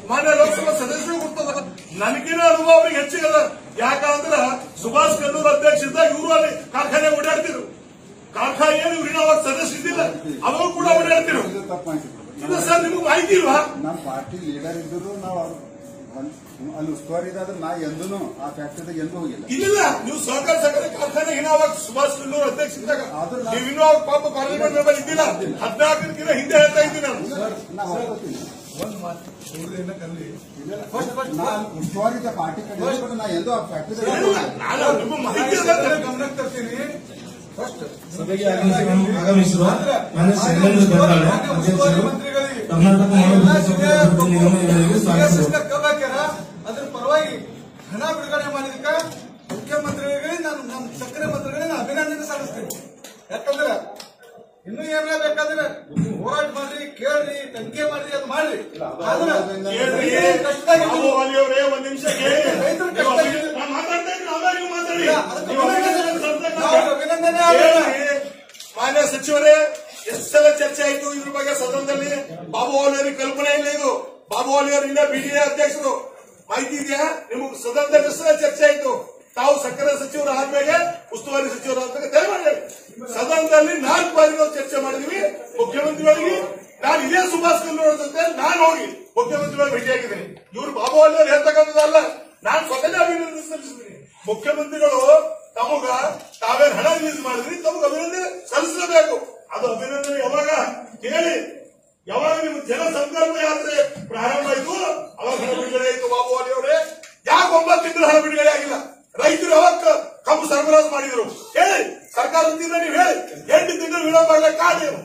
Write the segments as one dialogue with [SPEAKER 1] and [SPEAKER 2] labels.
[SPEAKER 1] ಮಾನ್ಯ ಲೋಕಸಭಾ ಸದಸ್ಯರು ಗೊತ್ತದ ನನಗಿನ ಅನುಭವ ಅವ್ರಿಗೆ ಹೆಚ್ಚಿಗದ ಯಾಕಂದ್ರ ಸುಭಾಷ್ ಕಲ್ಲೂರ್ ಅಧ್ಯಕ್ಷ ಇದ್ದಾಗ ಇವರು ಅಲ್ಲಿ ಕಾರ್ಖಾನೆ ಓಡಾಡ್ತಿರು ಕಾರ್ಖಾನೆ ಏನು ಇವ್ರಿನ ಅವಾಗ ಸದಸ್ಯ ಇದ್ದಿಲ್ಲ ಅವಾಗ ಕೂಡ ಓಡಾಡ್ತಿರು
[SPEAKER 2] ಇದು ತಪ್ಪಾಯ್ತು
[SPEAKER 1] ಇದು ಸರ್ ನಿಮಗೆ ಮಾಹಿತಿ ಇಲ್ವಾ
[SPEAKER 2] ನಮ್ಮ ಪಾರ್ಟಿ ಲೀಡರ್ ಇದ್ದರು ನಾವು ಅವ್ರು ಒಂದ್- ಅಲ್ಲಿ ಉಸ್ತುವಾರಿ ಇದಾದ್ರೆ ನಾ ಎಂದೂ ಆ ಫ್ಯಾಕ್ಟರಿದಾಗ ಎಂದೂ ಹೋಗಿಲ್ಲ
[SPEAKER 1] ಇಲ್ಲ ನೀವು ಸಹಕಾರ ಸಕ್ಕರೆ ಕಾರ್ಖಾನೆ ಏನೋ ಅವಾಗ ಸುಭಾಷ್ ಕಲ್ಲೂರ್ ಅಧ್ಯಕ್ಷ ಇದ್ದಾಗ
[SPEAKER 2] ಆದ್ರೂ ನಾ-
[SPEAKER 1] ನೀವು ಇನ್ನೂ ಅವಾಗ ಪಾಪ ಪಾರ್ಲಿಮೆಂಟ್ ಮೆಂಬರ್ ಇದ್ದಿಲ್ಲ ಹದಿನಾಲ್ಕಕ್ಕಿಂತ ಹಿಂದೆ ಹೇಳ್ತಾ ಇದ್ದೀನಿ ನಾನು
[SPEAKER 2] ಸರ್ ನಾ ಹೋಗ್ತೀನಿ
[SPEAKER 3] ಒಂದು ಮಾತು ಹುಡುಗರನ್ನ ಕಲ್ಲಿ
[SPEAKER 2] ನಾನು ಉಸ್ತುವಾರಿ ಇದ್ದ ಪಾರ್ಟಿ ಕಡೆ ನಾ ಎಂದೂ ಆ ಫ್ಯಾಕ್ಟರಿದಾಗ ಎಂದೂ
[SPEAKER 1] ಇಲ್ಲ,
[SPEAKER 2] ಹೋಗಿಲ್ಲ.
[SPEAKER 1] ನಾನು ನಿಮ್ಮ ಮಾಹಿತಿ ಅದ
[SPEAKER 3] ಗಮನಕ್ಕೆ ತರ್ತೀನಿ ಫಸ್ಟ್
[SPEAKER 4] ಸಭೆಗೆ ಆಗಮಿಸಿ- ಆಗಮಿಸಿರುವ ಮಾನ್ಯ ಶೈಲೇಂದ್ರ ಬೆಳಗಾಳೆ ಅಧ್ಯಕ್ಷರು ಕರ್ನಾಟಕ ಮಾನವ ಸಂಪದ ಅಭಿವೃದ್ಧಿ ನಿಗಮ ಇವರಿಗೆ ಸ್ವಾಗತ
[SPEAKER 3] ಕಲ್ಲಾಕ್ಯಾರ ಅದ್ರ ಪರವಾಗಿ ಹಣ ಬಿಡುಗಡೆ ಮಾಡಿದಕ್ಕ ಮುಖ್ಯಮಂತ್ರಿಗಳಿಗೆ ನಾನು ನಮ್ಮ ಸಕ್ಕರೆ ಮಂತ್ರಿಗಳಿಗೆ ನಾನು ಅಭಿನಂದನೆ ಸಲ್ಲಿಸ್ತೇನೆ ಯಾಕಂದ್ರೆ ಇನ್ನೂ ಏನಾರ ಬೇಕಾದ್ರೆ ಹೋರಾಟ ಮಾಡ್ರಿ ಕೇಳ್ರಿ ತನಿಖೆ ಮಾಡ್ರಿ ಅದು ಮಾಡ್ರಿ ಆದ್ರೆ
[SPEAKER 1] ಹೇಳ್ರಿ,
[SPEAKER 3] ರೈತರು ಕಷ್ಟದಾಗಿದ್ರು.
[SPEAKER 1] ಬಾಬು ವಾಲಿಯವ್ರೇ, ಒಂದ್ ನಿಮಿಷ ಕೇಳಿ.
[SPEAKER 3] ರೈತರು
[SPEAKER 1] ನೀವು
[SPEAKER 3] ಕಷ್ಟ
[SPEAKER 1] ಅಭಿನಂದನೆ- ನಾನು ಮಾತಾಡ್ತಾ ಇದ್ದೀನಿ, ಆಮೇಲೆ ನೀವು ಮಾತಾಡಿ.
[SPEAKER 3] ಇಲ್ಲ, ಅದಕ್ಕೆ
[SPEAKER 1] ನೀವು ಅಭಿನಂದನೆ
[SPEAKER 3] ನಾವು
[SPEAKER 1] ಸಲ್ಲಿಸಕ್ಕೆ
[SPEAKER 3] ಅಭಿನಂದನೆ ಆಗಲ್ಲ.
[SPEAKER 1] ಹೇಳ್ರಿ, ಮಾನ್ಯ ಸಚಿವರೇ ಎಷ್ಟು ಸಲ ಚರ್ಚೆ ಆಯ್ತು ಇದ್ರ ಬಗ್ಗೆ ಸದನದಲ್ಲಿ ಬಾಬು ವಾಲಿಯವರಿಗೆ ಕಲ್ಪನೆ ಇಲ್ಲ ಇದು ಬಾಬು ವಾಲಿಯವರು ಇನ್ನ ಬಿಡಿಎ ಅಧ್ಯಕ್ಷರು ಮಾಹಿತಿ ಇದೆಯಾ ನಿಮಗೆ ಸದನದಲ್ಲಿ ಎಷ್ಟು ಸಲ ಚರ್ಚೆ ಆಯ್ತು ತಾವು ಸಕ್ಕರೆ ಸಚಿವರು ಆದ್ಮೇಲೆ ಉಸ್ತುವಾರಿ ಸಚಿವರು ಆದ್ಮೇಲೆ ದಯಮಾಡಿ ಸದನದಲ್ಲಿ ನಾಲ್ಕು ಬಾರಿ ನಾವು ಚರ್ಚೆ ಮಾಡಿದ್ವಿ ಮುಖ್ಯಮಂತ್ರಿಗಳಿಗೆ ನಾನು ಇದೇ ಸುಭಾಷ್ ಕಲ್ಲೂರ್ ಜೊತೆ ನಾನು ಹೋಗಿ ಮುಖ್ಯಮಂತ್ರಿಗಳು ಭೇಟಿಯಾಗಿದ್ದೀನಿ ಇವರು ಬಾಬು ವಾಲಿಯವರು ಹೇಳ್ತಕ್ಕಂಥದ್ದಲ್ಲ ನಾನು ಸ್ವತಃ ಅಭಿನಂದನೆ ಸಲ್ಲಿಸಿದ್ದೀನಿ ಮುಖ್ಯಮಂತ್ರಿಗಳು ತಮಗ ತಾವೇನ್ ಹಣ ರಿಲೀಸ್ ಮಾಡಿದ್ರಿ ತಮಗ ಅಭಿನಂದನೆ ಸಲ್ಲಿಸಲೇಬೇಕು ಅದು ಅಭಿನಂದನೆ ಯಾವಾಗ ಕೇಳಿ ಯಾವಾಗ ನಿಮ್ಮ ಜನ ಸಂಕಲ್ಪ ಯಾತ್ರೆ ಪ್ರಾರಂಭ ಆಯ್ತು ಅವಾಗ ಹಣ ಬಿಡುಗಡೆ ಆಯ್ತು ಬಾಬು ವಾಲಿ ಅವರೇ ಯಾಕೆ ಒಂಬತ್ತು ತಿಂಗಳು ಹಣ ಬಿಡುಗಡೆ ಆಗಿಲ್ಲ ರೈತರು ಯಾವಾಗ ಕ- ಕಬ್ಬು ಸರಬರಾಜು ಮಾಡಿದ್ರು ಹೇಳಿ ಸರ್ಕಾರ ವತಿಯಿಂದ ನೀವು ಹೇಳಿ ಎಂಟು ತಿಂಗಳು ವಿಳಂಬ ಆಗ್ಲಿಕ್ಕೆ ಕಾರಣ ಏನು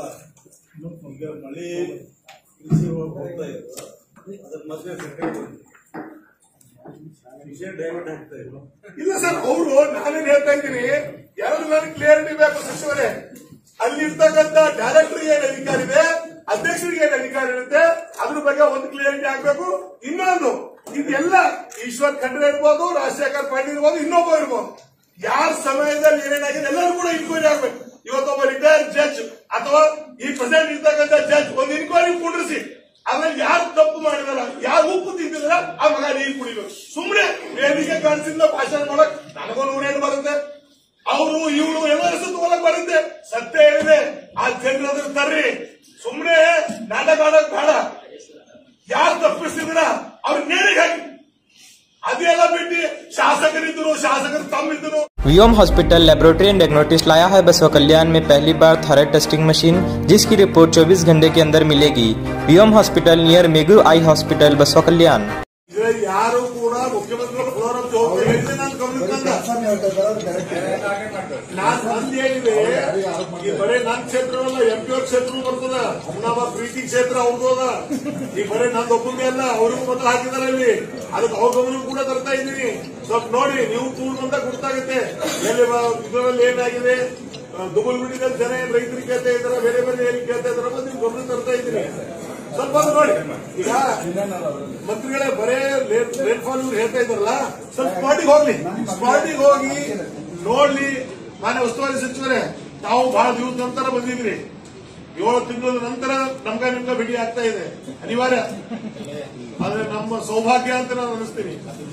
[SPEAKER 5] ಈಗ ಮಳೆ ಕೃಷಿ ಹೋಗ್ತಾ ಇದೆ ಅದ್ರ ಮಧ್ಯೆ ಸೆಕ್ರೆಟರಿ ವಿಷಯ ಡೈವರ್ಟ್ ಆಗ್ತಾ ಇದೆ
[SPEAKER 1] ಇಲ್ಲ ಸರ್ ಅವರು ನಾನೇನ್ ಹೇಳ್ತಾ ಇದ್ದೀನಿ ಎರಡು ನನಗೆ ಕ್ಲಿಯರಿಟಿ ಬೇಕು ಸಚಿವರೇ ಅಲ್ಲಿರ್ತಕ್ಕಂಥ ಡೈರೆಕ್ಟರ್ ಏನ್ ಅಧಿಕಾರ ಇದೆ ಅಧ್ಯಕ್ಷರಿಗೆ ಏನ್ ಅಧಿಕಾರ ಇರುತ್ತೆ ಅದ್ರ ಬಗ್ಗೆ ಒಂದು ಕ್ಲಿಯರಿಟಿ ಆಗ್ಬೇಕು ಇನ್ನೊಂದು ಇದೆಲ್ಲ ಈಶ್ವರ್ ಖಂಡ್ರೆ ಇರ್ಬೋದು ರಾಜಶೇಖರ್ ಪಾಟೀಲ್ ಇರ್ಬೋದು ಇನ್ನೊಬ್ಬ ಇರ್ಬೋದು ಯಾರ ಸಮಯದಲ್ಲಿ ಏನೇನಾಗಿದೆ ಎಲ್ಲರೂ ಕೂಡ ಇನ್ಕ್ವೈರಿ ಆಗ್ಬೇಕು ಇವತ್ತೊಬ್ಬ ರಿಟೈರ್ ಜಡ್ಜ್ ಅಥವಾ ಈ ಪ್ರೆಸೆಂಟ್ ಇರ್ತಕ್ಕಂಥ ಜಡ್ಜ್ ಒಂದು ಇನ್ಕ್ವೈರಿ ಕುಂಡ್ರಿಸಿ ಅದ್ರಲ್ಲಿ ಯಾರು ತಪ್ಪು ಮಾಡಿದಾರ ಯಾರು ಉಪ್ಪು ತಿಂದಿದಾರ ಆ ಮಗ ನೀರು ಕುಡಿಬೇಕು ಸುಮ್ಮನೆ ವೇದಿಕೆ ಕಾಣಿಸಿಂದ ಭಾಷಣ ಮಾಡಕ್ ನನಗೂ ನೂರೇನು ಬರುತ್ತೆ ಅವರು ಇವರು ಎಲ್ಲ ಹೆಸರು ತಗೊಳಕ್ ಬರುತ್ತೆ ಸತ್ಯ ಹೇಳಿದೆ ಆ ಜನರು ಅದ್ರ ತರ್ರಿ ಸುಮ್ಮನೆ ನಾಟಕ ಆಡಕ್ ಬೇಡ ಯಾರು ತಪ್ಪಿಸ್ತಿದ್ರ ಅವ್ರ ನೇರಿಗೆ ಹಾಕಿ ಅದೆಲ್ಲ ಬಿಟ್ಟು ಶಾಸಕರಿದ್ರು ಶಾಸಕರು ತಮ್ಮಿದ್ರು
[SPEAKER 6] Vyom hospital laboratory and diagnostics लाया है बसवा कल्याण में पहली बार थायराइड टेस्टिंग मशीन जिसकी रिपोर्ट 24 घंटे के अंदर मिलेगी वियोम हॉस्पिटल नियर मेगू आई हॉस्पिटल बसवा कल्याण
[SPEAKER 1] ಇದ್ರೆ ಯಾರು ಕೂಡ ಮುಖ್ಯಮಂತ್ರಿಗಳು ಫೋರಂ ಜವಾಬ್ದಾರಿ ಹೇಳಿದೆ ನಾನು ಗಮನಕ್ಕೆ ತಂದ
[SPEAKER 2] ಕೆಲಸ ಹೇಳ್ತಾ ಇದ್ದಾರೆ ಅವ್ರು direct
[SPEAKER 1] ನಾನ್ ನಂದು ಏನಿದೆ ಈ ಬರೇ ನನ್ ಕ್ಷೇತ್ರವಲ್ಲ ಎಂ ಪಿ ಅವ್ರ ಕ್ಷೇತ್ರ ಬರ್ತದ ನಮ್ಮ ಪ್ರೀತಿ ಕ್ಷೇತ್ರ ಅವ್ರದ್ದು ಅದ ಈ ಬರೇ ನಂದು ಒಬ್ಬಂದೇ ಅಲ್ಲ ಅವ್ರಿಗೂ ಮೊದಲು ಹಾಕಿದಾರೆ ಅಲ್ಲಿ ಅದಕ್ಕೆ ಅವ್ರ ಗಮನ ಕೂಡ ತರ್ತಾ ಇದ್ದೀನಿ ಸ್ವಲ್ಪ ನೋಡಿ ನೀವು ಕೂಡ ಬಂದಾಗ ಗೊತ್ತಾಗುತ್ತೆ ಎಲ್ಲಿ ಬ- ಇದರಲ್ಲಿ ಏನಾಗಿದೆ ದುಬಲ್ ಬಿಡಿದಲ್ಲಿ ಜನ ಏನ್ ರೈತರಿಗೆ ಕೇಳ್ತಾ ಇದಾರೆ ಬೇರೆ ಬೇರೆ ಏನ್ ಕೇಳ್ತಾ ಇದಾರೆ ಅಂತ ನೀವು ಗಮನ ತರ್ತಾ ಇದ್ದೀನಿ ಸ್ವಲ್ಪ ಹೊತ್ತು ನೋಡಿ ಈಗ ಮಂತ್ರಿಗಳೇ ಬರೇ ರೇಟ್ ಫಾಲ್ ಇವ್ರು ಹೇಳ್ತಾ ಇದಾರಲ್ಲ ಸ್ವಲ್ಪ ಸ್ಪಾಟಿಗೆ ಹೋಗ್ಲಿ ಸ್ಪಾಟಿಗೆ ಹೋಗಿ ನೋಡ್ಲಿ ಮಾನ್ಯ ಉಸ್ತುವಾರಿ ಸಚಿವರೇ ತಾವು ಬಹಳ ದಿವಸ ನಂತರ ಬಂದಿದ್ರಿ ಏಳು ತಿಂಗಳ ನಂತರ ನಮ್ಗ ನಿಮ್ಗ ಭೇಟಿ ಆಗ್ತಾ ಇದೆ ಅನಿವಾರ್ಯ ಆದ್ರೆ ನಮ್ಮ ಸೌಭಾಗ್ಯ ಅಂತ ನಾನು ಅನಿಸ್ತೀನಿ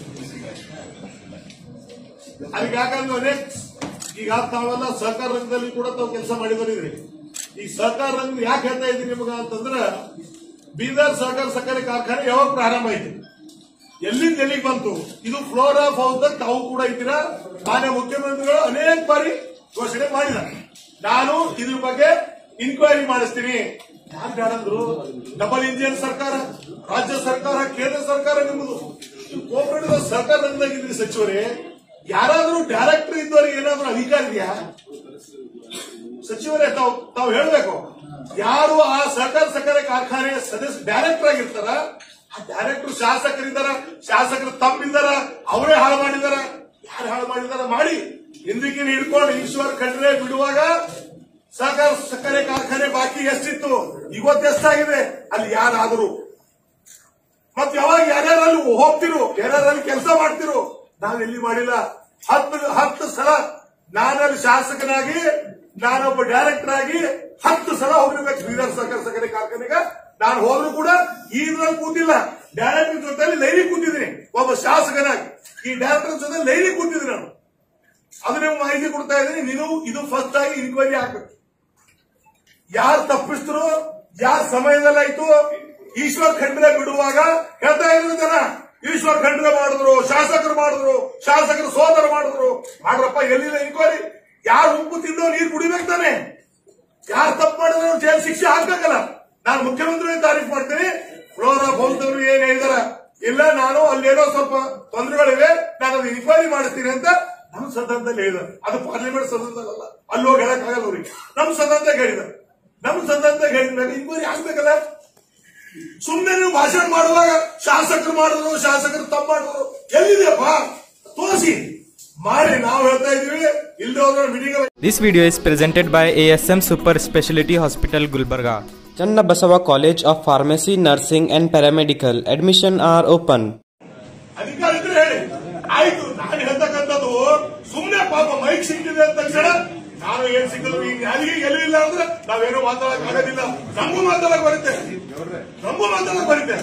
[SPEAKER 1] ಅದಕ್ಕೆ ಯಾಕಂದ್ರೆ ಅನೇಕ ಈಗ ತಾವೆಲ್ಲ ಸಹಕಾರ ರಂಗದಲ್ಲಿ ಕೂಡ ತಾವು ಕೆಲಸ ಮಾಡಿ ಬಂದಿದ್ರಿ ಈ ಸಹಕಾರ ರಂಗ ಯಾಕೆ ಹೇಳ್ತಾ ಇದ್ದೀನಿ ನಿಮಗ ಅಂತಂದ್ರ ಬೀದರ್ ಸಹಕಾರ ಸಕ್ಕರೆ ಕಾರ್ಖಾನೆ ಯಾವಾಗ ಪ್ರಾರಂಭ ಆಯ್ತು ಎಲ್ಲಿಂದ ಎಲ್ಲಿಗೆ ಬಂತು ಇದು ಫ್ಲೋರ್ ಆಫ್ ಹೌಸ್ ತಾವು ಕೂಡ ಇದ್ದೀರಾ ಮಾನ್ಯ ಮುಖ್ಯಮಂತ್ರಿಗಳು ಅನೇಕ ಬಾರಿ ಘೋಷಣೆ ಮಾಡಿದ್ದಾರೆ ನಾನು ಇದ್ರ ಬಗ್ಗೆ ಇನ್ಕ್ವೈರಿ ಮಾಡಿಸ್ತೀನಿ ಯಾರು ಬೇಡಂದ್ರು ಡಬಲ್ ಇಂಜಿನ್ ಸರ್ಕಾರ ರಾಜ್ಯ ಸರ್ಕಾರ ಕೇಂದ್ರ ಸರ್ಕಾರ ನಿಮ್ಮದು ಕೋಪರೇಟಿವ್ ಸರ್ಕಾರ ರಂಗದಾಗಿದ್ರಿ ಸಚಿವರೇ ಯಾರಾದ್ರೂ ಡೈರೆಕ್ಟರ್ ಇದ್ದವರಿಗೆ ಏನಾದ್ರೂ ಅಧಿಕಾರ ಇದೆಯಾ ಸಚಿವರೇ ತಾವು ತಾವು ಹೇಳಬೇಕು ಯಾರು ಆ ಸಹಕಾರ ಸಕ್ಕರೆ ಕಾರ್ಖಾನೆ ಸದಸ್ಯ ಡೈರೆಕ್ಟರ್ ಆಗಿರ್ತಾರ ಆ ಡೈರೆಕ್ಟರ್ ಶಾಸಕರಿದ್ದಾರ ಶಾಸಕರು ತಮ್ಮಿದ್ದಾರ ಅವರೇ ಹಾಳು ಮಾಡಿದಾರ ಯಾರು ಹಾಳು ಮಾಡಿದಾರ ಮಾಡಿ ಹಿಂದಕ್ಕೆ ಹಿಡ್ಕೊಂಡು ಈಶ್ವರ್ ಖಂಡ್ರೆ ಬಿಡುವಾಗ ಸಹಕಾರ ಸಕ್ಕರೆ ಕಾರ್ಖಾನೆ ಬಾಕಿ ಎಷ್ಟಿತ್ತು ಇವತ್ತು ಎಷ್ಟಾಗಿದೆ ಅಲ್ಲಿ ಯಾರಾದರೂ ಮತ್ ಯಾವಾಗ ಯಾರ್ಯಾರಲ್ಲಿ ಹೋಗ್ತಿರು ಯಾರ್ಯಾರಲ್ಲಿ ಕೆಲಸ ಮಾಡ್ತಿರು ನಾವ್ ಎಲ್ಲಿ ಮಾಡಿಲ್ಲ ಹತ್ತು ಹತ್ತು ಸಲ ನಾನಲ್ಲಿ ಶಾಸಕನಾಗಿ ನಾನೊಬ್ಬ ಡೈರೆಕ್ಟರ್ ಆಗಿ ಹತ್ತು ಸಲ ಹೋಗಿರ್ಬೇಕು ಬೀದರ್ ಸಹಕಾರ ಸಕ್ಕರೆ ಕಾರ್ಖಾನೆಗೆ ನಾನು ಹೋದ್ರು ಕೂಡ ಈ ಇದ್ರಲ್ಲಿ ಕೂತಿಲ್ಲ ಡೈರೆಕ್ಟರ್ ಜೊತೆಲಿ ಲೈರಿ ಕೂತಿದ್ದೀನಿ ಒಬ್ಬ ಶಾಸಕನಾಗಿ ಈ ಡೈರೆಕ್ಟರ್ ಜೊತೆ ಲೈರಿ ಕೂತಿದ್ದೀನಿ ನಾನು ಅದು ನೀವು ಮಾಹಿತಿ ಕೊಡ್ತಾ ಇದ್ದೀನಿ ನೀನು ಇದು ಫಸ್ಟ್ ಆಗಿ ಇನ್ಕ್ವೈರಿ ಆಗ್ಬೇಕು ಯಾರು ತಪ್ಪಿಸ್ತರು ಯಾರ ಸಮಯದಲ್ಲಾಯ್ತು ಈಶ್ವರ್ ಖಂಡ್ರೆ ಬಿಡುವಾಗ ಹೇಳ್ತಾ ಇದ್ರು ಜನ ಈಶ್ವರ್ ಖಂಡ್ರೆ ಮಾಡಿದ್ರು ಶಾಸಕರು ಮಾಡಿದ್ರು ಶಾಸಕರು ಸೋದರ ಮಾಡಿದ್ರು ಮಾಡ್ರಪ್ಪ ಎಲ್ಲಿಲ್ಲ ಇನ್ಕ್ವೈರಿ ಯಾರು ಉಪ್ಪು ತಿಂದೋ ನೀರು ಕುಡಿಬೇಕು ತಾನೆ ಯಾರು ತಪ್ಪು ಮಾಡಿದ್ರು ಜೈಲ್ ಶಿಕ್ಷೆ ಹಾಕ್ಬೇಕಲ್ಲ ನಾನು ಮುಖ್ಯಮಂತ್ರಿ ತಾರೀಫ್ ಮಾಡ್ತೀನಿ ಫ್ಲೋರಾ ಬಹುತವರು ಏನ್ ಹೇಳಿದಾರ ಇಲ್ಲ ನಾನು ಅಲ್ಲೇನೋ ಸ್ವಲ್ಪ ತೊಂದರೆಗಳಿವೆ ನಾನು ಅದು ಇನ್ಕ್ವೈರಿ ಮಾಡಿಸ್ತೀನಿ ಅಂತ ನಮ್ಮ ಸದನದಲ್ಲಿ ಹೇಳಿದ್ದಾರೆ ಅದು ಪಾರ್ಲಿಮೆಂಟ್ ಸದನದಲ್ಲ ಅಲ್ಲಿ ಹೋಗಿ ಹೇಳಕ್ಕಾಗಲ್ಲ ಅವ್ರಿಗೆ ನಮ್ಮ ಸದನದಾಗ ಹೇಳಿದ್ದಾರೆ ನಮ್ಮ ಸದನದಾಗ ಹೇಳಿದಾಗ ಇನ್ಕ್ವೈರಿ ಆಗ್ಬೇಕಲ್ಲ ಸುಮ್ಮನೆ ನೀವು ಭಾಷಣ ಮಾಡುವಾಗ ಶಾಸಕರು ಮಾಡಿದ್ರು ಶಾಸಕರು ತಪ್ಪು ಮಾಡಿದ್ರು ಎಲ್ಲಿದೆಯಪ್ಪ ತೋರಿಸಿ ಮಾಡಿ ನಾವು ಹೇಳ್ತಾ ಇದೀವಿ ಇಲ್ಲದೆ ಹೋದ್ರೆ meeting
[SPEAKER 6] This video is presented by ASM Super Speciality Hospital Gulbarga. Channa Basawa College of Pharmacy, Nursing and Paramedical. Admission are open.
[SPEAKER 1] ಅಧಿಕಾರ ಇದ್ರೆ ಹೇಳಿ ಆಯ್ತು ನಾನು ಹೇಳ್ತಕ್ಕಂಥದ್ದು ಸುಮ್ಮನೆ ಪಾಪ ಮೈಕ್ ಸಿಕ್ಕಿದೆ ಅಂದ ತಕ್ಷಣ ನಾನು ಏನ್ ಸಿಕ್ಕಿದ್ರು ಈಗ ಯಾರಿಗೆ ಎಲ್ಲೂ ಇಲ್ಲ ಅಂದ್ರೆ ನಾವೇನು ಮಾತಾಡಕ್ ಆಗೋದಿಲ್ಲ ನಮಗೂ ಮಾತಾಡಕ್ ಬರುತ್ತೆ ನಮಗೂ ಮಾತಾಡಕ್ ಬರುತ್ತೆ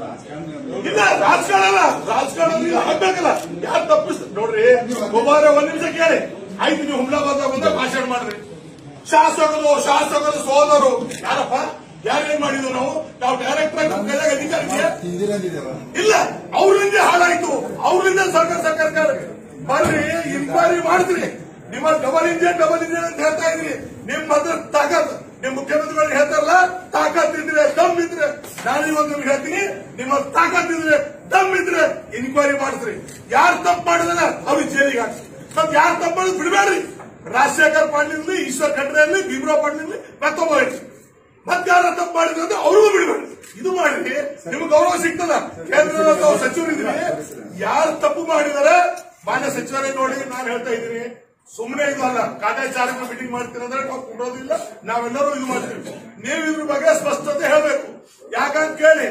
[SPEAKER 1] ಇಲ್ಲ ರಾಜಕಾರಣ ಅಲ್ಲ ರಾಜಕಾರಣ ನೀವು ಆಗ್ಬೇಕಲ್ಲ ಯಾರು ತಪ್ಪಿಸ್ ನೋಡ್ರಿ ಒಬ್ಬರ ಒಂದ್ ನಿಮಿಷ ಕೇಳಿ ಆಯ್ತು ನೀವು ಹುಮ್ಲಾಬಾದ್ ಬಂದ ಭಾಷಣ ಮಾಡ್ರಿ ಶಾಸಕರು ಶಾಸಕರು ಸೋದರು ಯಾರಪ್ಪ ಯಾರೇನ್ ಮಾಡಿದ್ವು ನಾವು ನಾವು ಡೈರೆಕ್ಟ್ ಆಗಿ ನಮ್ಮ ಕೈಯಾಗ ಅಧಿಕಾರ ಇದೆಯಾ?
[SPEAKER 2] ಹಿಂದಿರಂದಿದ್ದೇವ
[SPEAKER 1] ಇಲ್ಲ ಅವರಿಂದ ಹಾಳಾಯ್ತು ಅವರಿಂದ ಸರ್ಕಾರ ಸರ್ಕಾರ ಬರ್ರಿ ಇನ್ಕ್ವೈರಿ ಮಾಡ್ತೀರಿ ನಿಮ್ಮ ಡಬಲ್ ಇಂಜಿನ್ ಡಬಲ್ ಇಂಜಿನ್ ಅಂತ ಹೇಳ್ತಾ ಇದ್ರಿ ನಿಮ್ ಹತ್ರ ತಾಕತ್ ನಿಮ್ ಮುಖ್ಯಮಂತ್ರಿಗಳು ಹೇಳ್ತಾರಲ್ಲ ತಾಕತ್ ಇದ್ರೆ ದಮ್ ಇದ್ರೆ ನಾನು ಇವತ್ತು ನಿಮ್ಗೆ ಹೇಳ್ತೀನಿ ನಿಮ್ಮ ತಾಕತ್ ಇದ್ರೆ ದಮ್ ಇದ್ರೆ ಇನ್ಕ್ವೈರಿ ಮಾಡಿಸ್ರಿ ಯಾರು ತಪ್ಪು ಮಾಡಿದಾರ ಅವ್ರಿಗೆ ಜೈಲಿಗೆ ಹಾಕ್ಸಿ ಮತ್ ಯಾರು ತಪ್ಪು ಮಾಡಿದ್ ಬಿಡಬೇಡ್ರಿ ರಾಜಶೇಖರ್ ಪಾಟೀಲ್ ಈಶ್ವರ್ ಖಂಡ್ರೆ ಇರ್ಲಿ ಭೀಮರಾವ್ ಪಾಟೀಲ್ ಇರ್ಲಿ ಮತ್ತೊಬ್ಬ ಇರ್ಲಿ ಮತ್ತೆ ಯಾರ ತಪ್ಪು ಮಾಡಿದ್ರು ಅಂದ್ರೆ ಅವ್ರಿಗೂ ಬಿಡಬೇಡಿ ಇದು ಮಾಡ್ರಿ ನಿಮ್ಗೆ ಗೌರವ ಸಿಗ್ತದ ಕೇಂದ್ರದ ತಾವು ಸಚಿವರಿದ್ದೀರಿ ಯಾರು ತಪ್ಪು ಮಾಡಿದಾರೆ ಮಾನ್ಯ ಸಚಿವರೇ ನೋಡಿ ನಾನು ಹೇಳ್ತಾ ಇದ್ದೀನಿ ಸುಮ್ಮನೆ ಇದು ಅಲ್ಲ ಕಾಟಾಚಾರಕ್ಕೆ ಮೀಟಿಂಗ್ ಮಾಡ್ತೀರ ಅಂದ್ರೆ ನಾವು ಕೊಡೋದಿಲ್ಲ ನಾವೆಲ್ಲರೂ ಇದು ಮಾಡ್ತೀವಿ ನೀವು ಇದ್ರ ಬಗ್ಗೆ ಸ್ಪಷ್ಟತೆ ಹೇಳ್ಬೇಕು ಯಾಕಂತ ಕೇಳಿ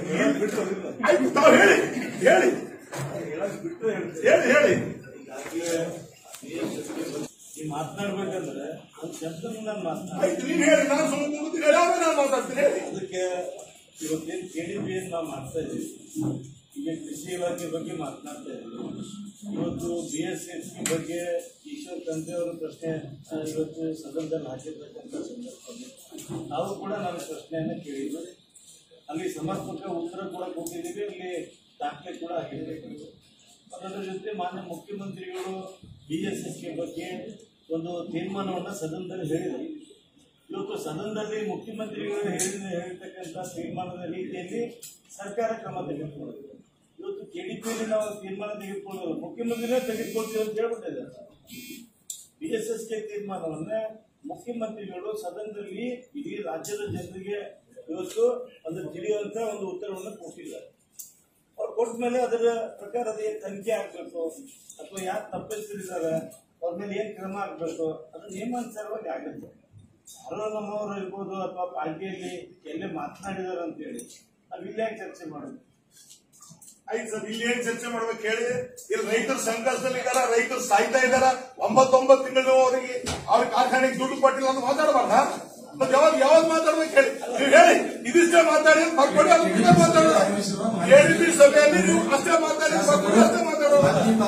[SPEAKER 1] ಆಯ್ತು ತಾವು ಹೇಳಿ ಹೇಳಿ ಹೇಳಿ ಹೇಳಿ
[SPEAKER 5] ಈ ಮಾತನಾಡ್ಬೇಕಂದ್ರೆ ಒಂದು ಶಬ್ದ ನಾನು ಮಾತನಾಡ
[SPEAKER 1] ಆಯ್ತು ನೀವ್ ಹೇಳಿ ನಾನು ಸುಮ್ಮನೆ ಕೂತ್ಕೊಂಡು ಹೇಳಾದ್ರೆ ನಾನು ಮಾತಾಡ್ತೀನಿ ಹೇಳಿ
[SPEAKER 5] ಅದಕ್ಕೆ ಇವತ್ತೇನು ಕೆ ಡಿ ಬಿ ನಾವು ಮಾಡ್ತಾ ಇದ್ದೀವಿ ಈಗ ಕೃಷಿ ಇಲಾಖೆ ಬಗ್ಗೆ ಮಾತನಾಡ್ತಾ ಇದ್ದೀವಿ ಇವತ್ತು ಬಿ ಎಸ್ ಎಸ್ ಸಿ ಬಗ್ಗೆ ಈಶ್ವರ್ ಖಂಡ್ರೆ ಅವರ ಪ್ರಶ್ನೆ ಆ, ಇವತ್ತು ಸದನದಲ್ಲಿ ಹಾಕಿರ್ತಕ್ಕಂಥ ಸಂದರ್ಭದಲ್ಲಿ ನಾವು ಕೂಡ ನಾನು ಪ್ರಶ್ನೆಯನ್ನು ಕೇಳಿದ್ವಿ ಅಲ್ಲಿ ಸಮರ್ಪಕ ಉತ್ತರ ಕೂಡ ಕೊಟ್ಟಿದ್ದೀವಿ ಅಲ್ಲಿ ದಾಖಲೆ ಕೂಡ ಆಗಿರ್ಬೇಕು ಅದರ ಜೊತೆ ಮಾನ್ಯ ಮುಖ್ಯಮಂತ್ರಿಗಳು ಬಿ ಎಸ್ ಎಸ್ ಕೆ ಬಗ್ಗೆ ಒಂದು ತೀರ್ಮಾನವನ್ನು ಸದನದಲ್ಲಿ ಹೇಳಿದರು ಇವತ್ತು ಸದನದಲ್ಲಿ ಮುಖ್ಯಮಂತ್ರಿಗಳು ಹೇಳಿದ ಹೇಳಿರ್ತಕ್ಕಂಥ ತೀರ್ಮಾನದ ರೀತಿಯಲ್ಲಿ ಸರ್ಕಾರ ಕ್ರಮ ತೆಗೆದುಕೊಳ್ಳೋದು ಇವತ್ತು ಕೆಡಿಪಿಯಲ್ಲಿ ನಾವು ತೀರ್ಮಾನ ತೆಗೆದುಕೊಳ್ಳೋದು ಮುಖ್ಯಮಂತ್ರಿನೇ ತೆಗೆದುಕೊಳ್ತೀವಿ ಅಂತ ಹೇಳ್ಬಿಟ್ಟಿದ್ದಾರೆ ಬಿ ಎಸ್ ಎಸ್ ಕೆ ತೀರ್ಮಾನವನ್ನ ಮುಖ್ಯಮಂತ್ರಿಗಳು ಸದನದಲ್ಲಿ ಇಡೀ ರಾಜ್ಯದ ಜನರಿಗೆ ಇವತ್ತು ಅದು ತಿಳಿಯುವಂತ ಒಂದು ಉತ್ತರವನ್ನು ಕೊಟ್ಟಿದ್ದಾರೆ ಅವ್ರು ಕೊಟ್ಟ ಮೇಲೆ ಅದರ ಪ್ರಕಾರ ಅದೇ ತನಿಖೆ ಆಗ್ಬೇಕು ಅಥವಾ ಯಾರು ತಪ್ಪಿಸಿದ್ದಾರೆ ಅವ್ರ ಮೇಲೆ ಏನ್ ಕ್ರಮ ಆಗ್ಬೇಕು ಅದು ನಿಯಮಾನುಸಾರವಾಗಿ ಆಗುತ್ತೆ ಯಾರೋ ನಮ್ಮವರು ಇರ್ಬೋದು ಅಥವಾ ಪಾರ್ಟಿಯಲ್ಲಿ ಎಲ್ಲೇ ಮಾತನಾಡಿದಾರೆ ಅಂತ ಹೇಳಿ ನಾವು ಇಲ್ಲೇ ಚರ್ಚೆ ಮಾಡೋದು
[SPEAKER 1] ಆಯ್ತು ಸರ್ ಇಲ್ಲಿ ಏನ್ ಚರ್ಚೆ ಮಾಡ್ಬೇಕು ಹೇಳಿ ಇಲ್ಲಿ ರೈತರು ಸಂಕಷ್ಟದಲ್ಲಿ ಇದಾರ ರೈತರು ಸಾಯ್ತಾ ಇದಾರ ಒಂಬತ್ತೊಂಬತ್ತು ತಿಂಗಳು ಅವರಿಗೆ ಅವ್ರ ಕಾರ್ಖಾನೆಗೆ ದುಡ್ಡು ಕೊಟ್ಟಿಲ್ಲ ಅಂತ ಮಾತಾಡಬಾರ್ದ ಮತ್ತೆ ಯಾವಾಗ ಯಾವಾಗ ಮಾತಾಡ್ಬೇಕು ಹೇಳಿ ನೀವು ಹೇಳಿ ಇದಿಷ್ಟೇ ಮಾತಾಡಿ ಅಂತ ಬರ್ಕೊಡಿ ಅದು ಮುಂದೆ ಮಾತಾಡೋಣ ಎಡಿಪಿ ಸಭೆಯಲ್ಲಿ ನೀವು ಅಷ್ಟೇ ಮಾತಾಡಿ ಬರ್ಕೊಡಿ ಅಷ್ಟೇ ಮಾತಾಡೋಣ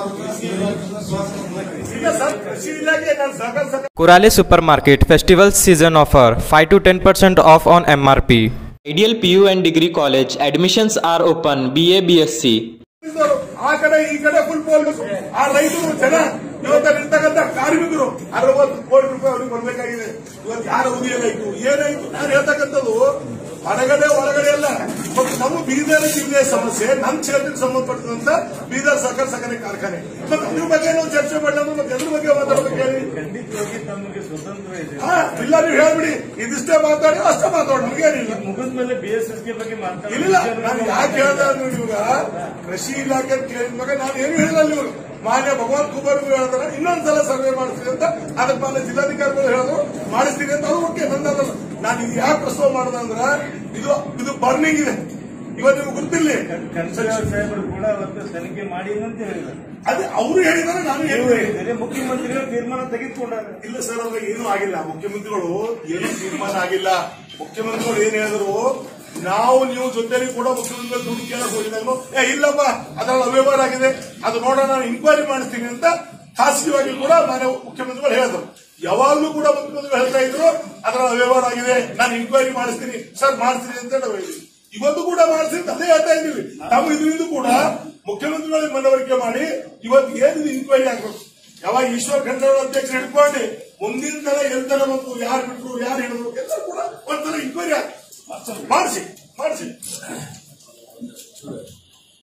[SPEAKER 1] ಈಗ ಸರ್ ಕೃಷಿ ಇಲಾಖೆ ನಾನು ಸಹಕಾರ ಸಂಘ
[SPEAKER 6] Kurale Supermarket Festival Season Offer 5 to 10% off on MRP. Ideal PU and Degree College admissions are open BA BSc.
[SPEAKER 1] ಇದ್ದವರು ಆ ಕಡೆ ಈ ಕಡೆ ಫುಲ್ ಹೋಗ್ಬೇಕು ಆ ರೈತರು ಜನ ಇವತ್ತಲ್ಲಿರ್ತಕ್ಕಂಥ ಕಾರ್ಮಿಕರು ಅರವತ್ತು ಕೋಟಿ ರೂಪಾಯಿ ಅವ್ರಿಗೆ ಬರ್ಬೇಕಾಗಿದೆ ಇವತ್ತು ಯಾರ ಉದಿಯಲ್ಲಾಯ್ತು ಏನಾಯ್ತು ನಾನು ಹೇಳ್ತಕ್ಕಂಥದ್ದು ಹೊರಗಡೆ ಒಳಗಡೆ ಅಲ್ಲ ಮತ್ತು ನಮ್ಮ ಬೀದರ್ ಜಿಲ್ಲೆಯ ಸಮಸ್ಯೆ ನಮ್ಮ ಕ್ಷೇತ್ರಕ್ಕೆ ಸಂಬಂಧಪಟ್ಟಂತ ಬೀದರ್ ಸಹಕಾರ ಸಕ್ಕರೆ ಕಾರ್ಖಾನೆ ಮತ್ತೆ ಅದ್ರ ಬಗ್ಗೆ ನಾವು ಚರ್ಚೆ ಮಾಡಲ್ಲ ಮತ್ತೆ ಅದ್ರ ಬಗ್ಗೆ ಮಾತಾಡ್ಬೇಕು ಹೇಳಿ
[SPEAKER 5] ಖಂಡಿತವಾಗಿ ತಮಗೆ ಸ್ವತಂತ್ರ ಇದೆ
[SPEAKER 1] ಹಾ ಇಲ್ಲ ನೀವು ಹೇಳ್ಬಿಡಿ ಇದಿಷ್ಟೇ ಮಾತಾಡಿ ಅಷ್ಟೇ ಮಾತಾಡೋಣ ನಮಗೇನಿಲ್ಲ
[SPEAKER 5] ಮುಗಿದ ಮೇಲೆ ಬಿ ಎಸ್ ಎಸ್ ಕೆ ಬಗ್ಗೆ
[SPEAKER 1] ಇಲ್ಲ ನಾನು ಯಾಕೆ ಹೇಳ್ದೆ ಅಂದ್ರೆ ಇವಾಗ ಕೃಷಿ ಇಲಾಖೆ ಕೇಳಿದ್ವಾಗ ನಾನು ಏನು ಹೇಳಿಲ್ಲ ಇವರು ಮಾನ್ಯ ಭಗವಾನ್ ಕುಮಾರ್ ಹೇಳ್ತಾರೆ ಇನ್ನೊಂದ್ಸಲ ಸರ್ವೆ ಮಾಡಿಸ್ತೀನಿ ಅಂತ ಅದಕ್ಕೆ ಮಾನ್ಯ ಜಿಲ್ಲಾಧಿಕಾರಿಗಳು ಹೇಳಿದ್ರು ಮಾಡಿಸ್ತೀನಿ ಅಂತ ಅದು ಓಕೆ ನಂದಲ್ಲ ನಾನು ಇದು ಯಾಕೆ ಪ್ರಸ್ತಾವ ಮಾಡಿದೆ ಅಂದ್ರೆ ಇದು ಇದು ಬರ್ನಿಂಗ್ ಇದೆ ಇವತ್ತು ನಿಮ್ಗೆ ಗೊತ್ತಿಲ್ಲ
[SPEAKER 5] ಕನ್ಸರ್ವ ಸಾಹೇಬರು ಕೂಡ ಅವತ್ತು ತನಿಖೆ ಮಾಡಿ ಅಂತ ಹೇಳಿದ್ದಾರೆ
[SPEAKER 1] ಅದೇ ಅವರು ಹೇಳಿದಾರೆ ನಾನು
[SPEAKER 5] ನೀವು
[SPEAKER 1] ಏನು
[SPEAKER 5] ಹೇಳಿದರೆ ಮುಖ್ಯಮಂತ್ರಿಗಳು ತೀರ್ಮಾನ ತೆಗೆದುಕೊಂಡಾಗ
[SPEAKER 1] ಇಲ್ಲ ಸರ್ ಅದ್ರಾಗ ಏನೂ ಆಗಿಲ್ಲ ಮುಖ್ಯಮಂತ್ರಿಗಳು ಏನು ತೀರ್ಮಾನ ಆಗಿಲ್ಲ ಮುಖ್ಯಮಂತ್ರಿಗಳು ಏನ್ ಹೇಳಿದ್ರು ನಾವು ನೀವು ಜೊತೆಲಿ ಕೂಡ ಮುಖ್ಯಮಂತ್ರಿ ದುಡ್ಡು ಕೇಳಕ್ ಹೋಗಿದ್ದಾಗಲೂ ಏ ಇಲ್ಲಪ್ಪ ಅದರಲ್ಲಿ ಅವ್ಯವಹಾರ ಆಗಿದೆ ಅದು ನೋಡೋಣ ನಾನು ಇನ್ಕ್ವೈರಿ ಮಾಡಿಸ್ತೀನಿ ಅಂತ ಖಾಸಗಿಯಾಗಿ ಕೂಡ ಮಾನ್ಯ ಮುಖ್ಯಮಂತ್ರಿಗಳು ಹೇಳಿದ್ರು ಯಾವಾಗ್ಲೂ ಕೂಡ ಮುಖ್ಯಮಂತ್ರಿಗಳು ಹೇಳ್ತಾ ಇದ್ರು ಅದರ ಅವ್ಯವಹಾರ ಆಗಿದೆ ನಾನು ಇನ್ಕ್ವೈರಿ ಮಾಡಿಸ್ತೀನಿ ಸರ್ ಮಾಡಿಸ್ತೀನಿ ಅಂತ ನಾವು ಹೇಳಿದ್ವಿ ಇವತ್ತು ಕೂಡ ಮಾಡಿಸ್ತೀನಿ ಅಂತ ಅದೇ ಹೇಳ್ತಾ ಇದ್ದೀವಿ ತಾವು ಇದರಿಂದ ಕೂಡ ಮುಖ್ಯಮಂತ್ರಿಗಳಿಗೆ ಮನವರಿಕೆ ಮಾಡಿ ಇವತ್ತು ಏನಿದೆ ಇನ್ಕ್ವೈರಿ ಆಗ್ಬೇಕು ಯಾವಾಗ ಈಶ್ವರ್ ಖಂಡ್ರೆ ಅಧ್ಯಕ್ಷರು ಹಿಡ್ಕೊಂಡು ಮುಂದಿನ ತನ ಎಲ್ತನ ಬಂತು ಯಾರು ಬಿಟ್ರು ಯಾರು ಹಿಡಿದ್ರು ಎಲ್ಲ ಕೂಡ ಒಂಥರ ಇನ್ಕ್ವೈರಿ ಮಾಡಿಸಿ ಮಾಡಿಸಿ